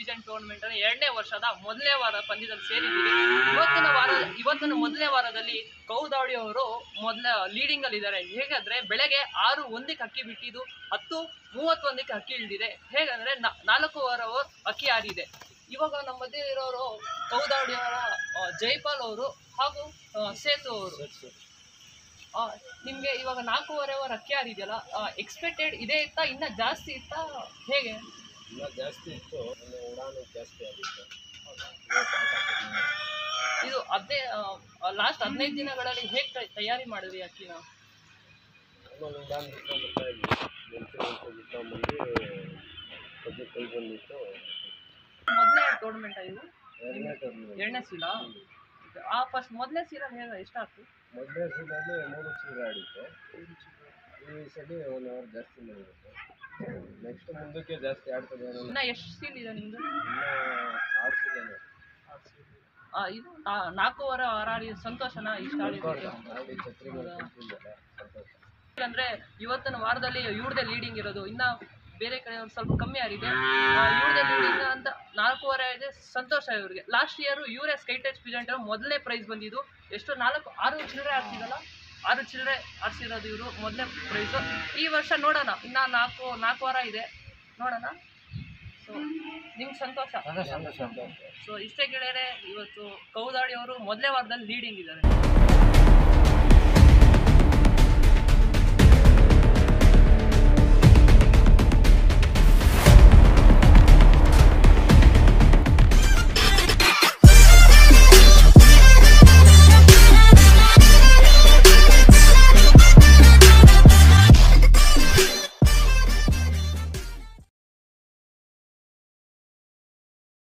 pigeon tournament ಅನ್ನ ಎರಡನೇ ವರ್ಷದ ಮೊದಲನೇ ವಾರ ಪಂದ್ಯದಲ್ಲಿ ಸೇರಿದ್ದೀವಿ ಇವತ್ತಿನ ವಾರ ಇವತ್ತಿನ ಮೊದಲನೇ ವಾರದಲ್ಲಿ ಕೌದಾಡಿ ಅವರು ಮೊದಲ ಲೀಡಿಂಗ್ ಅಲ್ಲಿ ಇದ್ದಾರೆ ಹೇಗಂದ್ರೆ ಬೆಳಗ್ಗೆ ಆರು ಒಂದಕ್ಕೆ ಅಕ್ಕಿ ಬಿಟ್ಟಿದ್ದು ಹತ್ತು ಮೂವತ್ತೊಂದಕ್ಕೆ ಅಕ್ಕಿ ಇಳಿದಿದೆ ಹೇಗಂದ್ರೆ ನಾ- ನಾಲ್ಕೂವರೆ ಅವರ್ ಅಕ್ಕಿ ಆರಿದೆ ಇವಾಗ ನಮ್ಮ ಮಧ್ಯೆ ಇರೋರು ಕೌದಾಡಿ ಅವರ ಆ, ಜೈಪಾಲ್ ಅವರು ಹಾಗೂ ಆ, ಸೇತು ಅವರು ಆ, ನಿಮ್ಗೆ ಇವಾಗ ನಾಲ್ಕೂವರೆ ಅವರ್ ಅಕ್ಕಿ ಆರಿದೆಯಲ್ಲ ಎಕ್ಸ್ಪೆಕ್ಟೆಡ್ ಇದೇ ಇತ್ತಾ ಇನ್ನ ಜಾಸ್ತಿ ಇತ್ತಾ ಹೇಗೆ ಇನ್ನ ಜಾಸ್ತಿ ಇತ್ತು ಇನ್ನು ಉಡಾನು ಜಾಸ್ತಿ ಆಗಿತ್ತು ಇದು ಹದಿನೈ ಲಾಸ್ಟ್ ಹದಿನೈದು ದಿನಗಳಲ್ಲಿ ಹೇಗೆ ತಯಾರಿ ಮಾಡಿದ್ರಿ ಅಕ್ಕಿನ ಆಮೇಲೆ ಉಡಾನ್ ಬಿಟ್ಕೊಂಡು ಬರ್ತಾ ಇದ್ವಿ ಮೆಣಸು ಮೆಣಸು ಬಿಟ್ಕೊಂಡ್ಬಂದು ಸದ್ಯ ಕೈ ಬಂದಿತ್ತು ಮೊದಲನೇ ಟೂರ್ನಮೆಂಟ್ ಇದು ಎರಡನೇ ಟರ್ನಿಂಗ್ ಎರಡನೇ ಸೀಲ ಆ ಫಸ್ಟ್ ಮೊದಲನೇ ಸೀಲ ಹೇಗೆ ಎಷ್ಟಾಯ್ತು ಮೊದಲನೇ ಸೀದಲ್ಲಿ ಮೂರು ಸೀರೆ ಆಡಿತ್ತು ಈ ಸಲ ಒನ್ ಅವರ್ ಜಾಸ್ತಿ ಮಾಡಿರುತ್ತೆ ನೆಕ್ಸ್ಟ್ ಮುಂದಕ್ಕೆ ಜಾಸ್ತಿ ಆಡ್ತದೆ ಅನ್ನೋ ಇನ್ನ ಎಷ್ಟು ಸೀಲ್ ಇದೆ ನಿಮ್ದು ಇನ್ನ ಆರು ಸೀರೆ ಆ, ಇದು ನಾ- ನಾಲ್ಕೂವರೆ ವಾರ ಆಡಿ ಸಂತೋಷನಾ ಇಷ್ಟ ಆಡಿದ್ದಕ್ಕೆ ಆಡಿ ಛತ್ರಿ ಮೇಲೆ ಕುಂತಿದ್ದಲ್ಲ ಸಂತೋಷ ಅಂದ್ರೆ ಇವತ್ತಿನ ವಾರದಲ್ಲಿ ಇವ್ರದೇ ಲೀಡಿಂಗ್ ಇರೋದು ಇನ್ನ ಬೇರೆ ಕಡೆ ಒಂದು ಸ್ವಲ್ಪ ಕಮ್ಮಿ ಆಗಿದೆ ಇವ್ರದೇ ಲೀಡಿಂಗ್ ಅಂತ ನಾಲ್ಕೂವರೆ ಇದೆ ಸಂತೋಷ ಇವ್ರಿಗೆ ಲಾಸ್ಟ್ ಇಯರ್ ಇವರೇ ಸ್ಕೈ ಟಚ್ ಪಿಜೆಂಟ್ ಮೊದಲನೇ ಪ್ರೈಸ್ ಬಂದಿದ್ದು ಎಷ್ಟು ನಾಲ್ಕು ಆರು ಚಿಲ್ಲರೆ ಆಡ್ತಿದ್ದಲ್ಲ ಆರು ಚಿಲ್ಲರೆ ಆಡ್ಸಿರೋದು ಇವರು ಮೊದಲನೇ ಪ್ರೈಸು ಈ ವರ್ಷ ನೋಡೋಣ ಇನ್ನ ನಾಲ್ಕು ನಾಲ್ಕು ವಾರ ಇದೆ ನೋಡೋಣ ಸೊ ನಿಮ್ಗೆ ಸಂತೋಷ ಸಂತೋಷ ಸೊ ಇಷ್ಟೇ ಗೆಳೆಯರೆ ಇವತ್ತು ಕೌದಾಡಿ ಅವರು ಮೊದಲನೇ ವಾರದಲ್ಲಿ ಲೀಡಿಂಗ್ ಇದ್ದಾರೆ